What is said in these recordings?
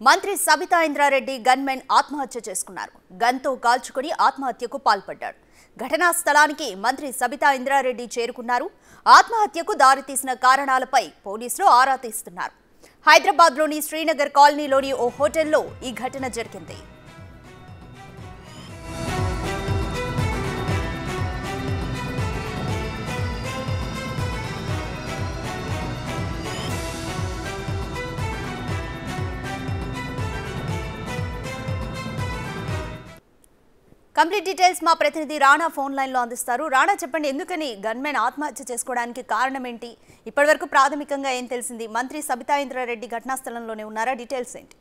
మంత్రి సబితా ఇంద్రారెడ్డి గన్మెన్ ఆత్మహత్య చేసుకున్నారు గన్తో కాల్చుకుని ఆత్మహత్యకు పాల్పడ్డాడు ఘటనా స్థలానికి మంత్రి సబితా ఇంద్రారెడ్డి చేరుకున్నారు ఆత్మహత్యకు దారితీసిన కారణాలపై పోలీసులు ఆరా తీస్తున్నారు హైదరాబాద్లోని శ్రీనగర్ కాలనీలోని ఓ హోటల్లో ఈ ఘటన జరిగింది కంప్లీట్ డీటెయిల్స్ మా ప్రతినిధి రాణా ఫోన్ లైన్లో అందిస్తారు రాణా చెప్పండి ఎందుకని గన్మెన్ ఆత్మహత్య చేసుకోవడానికి కారణం ఏంటి ఇప్పటివరకు ప్రాథమికంగా ఏం తెలిసింది మంత్రి సబితా ఇంద్రారెడ్డి ఘటనా స్థలంలోనే ఉన్నారా డీటెయిల్స్ ఏంటి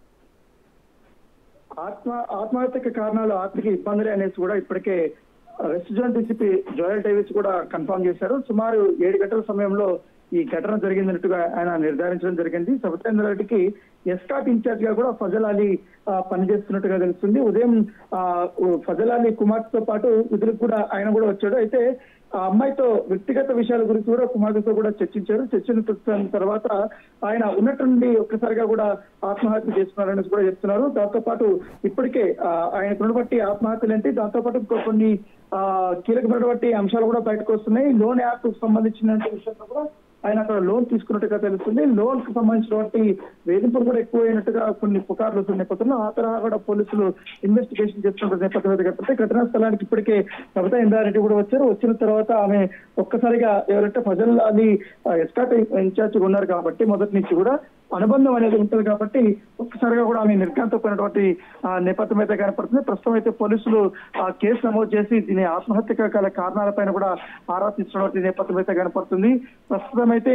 ఆత్మ ఆత్మహత్యకి కారణాలు ఆర్థిక ఇబ్బందులే అనేసి కూడా ఇప్పటికే west zone DCP Joel Davis కూడా కన్ఫర్మ్ చేశారు సుమారు ఏడు గంటల సమయంలో ఈ ఘటన జరిగిందన్నట్టుగా ఆయన నిర్ధారించడం జరిగింది సబితేంద్ర రెడ్డికి ఎస్కాట్ ఇన్ఛార్జ్ గా కూడా ఫజల్ అలీ ఆ, పనిచేస్తున్నట్టుగా తెలుస్తుంది ఉదయం ఆ, ఫజల్ అలీ కుమార్తెతో పాటు విధులకు కూడా ఆయన కూడా వచ్చాడు అయితే ఆ అమ్మాయితో వ్యక్తిగత విషయాల గురించి కూడా కుమార్తెతో కూడా చర్చించారు చర్చించిన తర్వాత ఆయన ఉన్నట్టుండి ఒక్కసారిగా కూడా ఆత్మహత్య చేసుకున్నారని కూడా చెప్తున్నారు దాంతో పాటు ఇప్పటికే ఆ, ఆయనకు బట్టి ఆత్మహత్యలు ఏంటి దాంతో పాటు ఇంకో కొన్ని ఆ, కీలకమైనటువంటి అంశాలు కూడా బయటకు వస్తున్నాయి లోన్ యాప్ సంబంధించిన విషయంలో కూడా ఆయన అక్కడ లోన్ తీసుకున్నట్టుగా తెలుస్తుంది లోన్ కు సంబంధించినటువంటి వేధింపులు కూడా ఎక్కువైనట్టుగా కొన్ని పుకార్లు వస్తున్న నేపథ్యంలో ఆ తరహా కూడా పోలీసులు ఇన్వెస్టిగేషన్ చేస్తున్న నేపథ్యం మీద కాబట్టి ఘటనా స్థలానికి ఇప్పటికే కవిత ఇందారెడ్డి కూడా వచ్చారు వచ్చిన తర్వాత ఆమె ఒక్కసారిగా ఎవరంటే ఫజల్ అలీ ఎస్కాట్ ఇన్ఛార్జ్ ఉన్నారు కాబట్టి మొదటి నుంచి కూడా అనుబంధం అనేది ఉంటుంది కాబట్టి ఒక్కసారిగా కూడా ఆమె నిర్ఘాంతపోయినటువంటి ఆ, నేపథ్యం అయితే కనపడుతుంది ప్రస్తుతం అయితే పోలీసులు ఆ కేసు నమోదు చేసి దీని ఆత్మహత్యకు గల కారణాలపైన కూడా ఆరా తీస్తున్నటువంటి నేపథ్యం అయితే కనపడుతుంది ప్రస్తుతం అయితే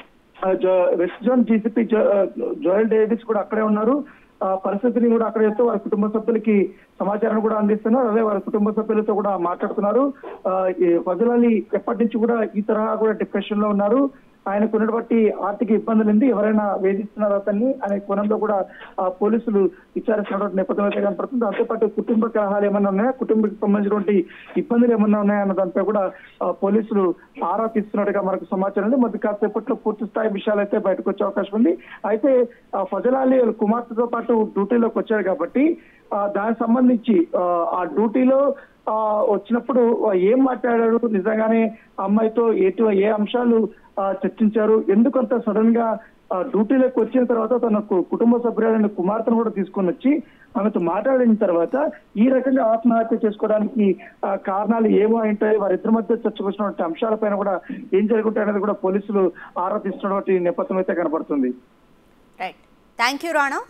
ఆ, జో- వెస్ట్ జోన్ జీసీపీ జో- ఆ, జోయల్ డేవిస్ కూడా అక్కడే ఉన్నారు ఆ పరిస్థితిని కూడా అక్కడ చేస్తూ వారి కుటుంబ సభ్యులకి సమాచారం కూడా అందిస్తున్నారు అదే వారి కుటుంబ సభ్యులతో కూడా మాట్లాడుతున్నారు ఆ, ఈ ఫజల్ అలీ ఎప్పటి నుంచి కూడా ఈ తరహా కూడా డిప్రెషన్ లో ఉన్నారు ఆయనకు ఉన్నటువంటి ఆర్థిక ఇబ్బందులు ఉంది ఎవరైనా వేధిస్తున్నారు అతన్ని అనే కోణంలో కూడా ఆ పోలీసులు విచారిస్తున్నటువంటి నేపథ్యం అయితే కనపడుతుంది దాంతోపాటు కుటుంబ కలహాలు ఏమన్నా ఉన్నాయా కుటుంబకి సంబంధించినటువంటి ఇబ్బందులు ఏమన్నా ఉన్నాయా అన్న దానిపై కూడా ఆ, పోలీసులు ఆరా తీస్తున్నట్టుగా మనకు సమాచారం ఉంది మరి కాసేపట్లో పూర్తి స్థాయి విషయాలు అయితే బయటకు వచ్చే అవకాశం ఉంది అయితే ఆ, ఫజల్ అలీ వాళ్ళ కుమార్తెతో పాటు డ్యూటీలోకి వచ్చారు కాబట్టి ఆ, దానికి సంబంధించి ఆ, ఆ డ్యూటీలో ఆ, వచ్చినప్పుడు ఏం మాట్లాడారు నిజంగానే ఆ అమ్మాయితో ఎటు ఏ అంశాలు ఆ, చర్చించారు ఎందుకంత సడన్ గా ఆ, డ్యూటీలోకి వచ్చిన తర్వాత తన కు- కుటుంబ సభ్యులైన కుమార్తెను కూడా తీసుకొని వచ్చి ఆమెతో మాట్లాడిన తర్వాత ఈ రకంగా ఆత్మహత్య చేసుకోవడానికి ఆ, కారణాలు ఏమో ఉంటాయి వారిద్దరి మధ్య చర్చకొచ్చినటువంటి అంశాలపైన కూడా ఏం జరుగుతాయి అనేది కూడా పోలీసులు ఆరా తీస్తున్నటువంటి నేపథ్యం అయితే కనపడుతుంది రైట్ థ్యాంక్ యూ రాణా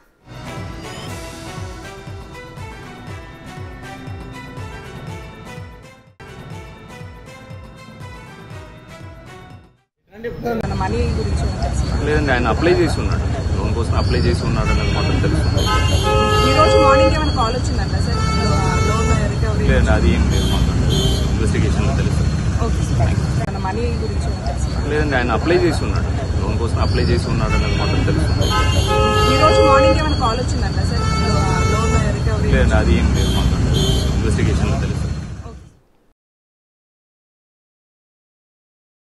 మన మనీ గురించి ఏమైనా తెలుసా? లేదండి ఆయన అప్లై చేసి ఉన్నాడు లోన్ కోసం అప్లై చేసి ఉన్నాడు అనేది మాత్రం తెలుసు ఈ రోజు మార్నింగ్ ఏమైనా కాల్ వచ్చిందంట సార్ లోన్ రికవరీ లేదండి అది ఏం లేదు మాకు ఇన్వెస్టిగేషన్లో తెలుసు ఓకే సార్ మన మనీ గురించి ఏమైనా తెలుసా? లేదండి ఆయన అప్లై చేసి ఉన్నాడు లోన్ కోసం అప్లై చేసి ఉన్నాడు అనేది మాత్రం తెలుసు ఈ రోజు మార్నింగ్ ఏమైనా కాల్ వచ్చిందంట సార్ లోన్ రికవరీ లేదండి అది ఏం లేదు మాకు ఇన్వెస్టిగేషన్లో తెలుసు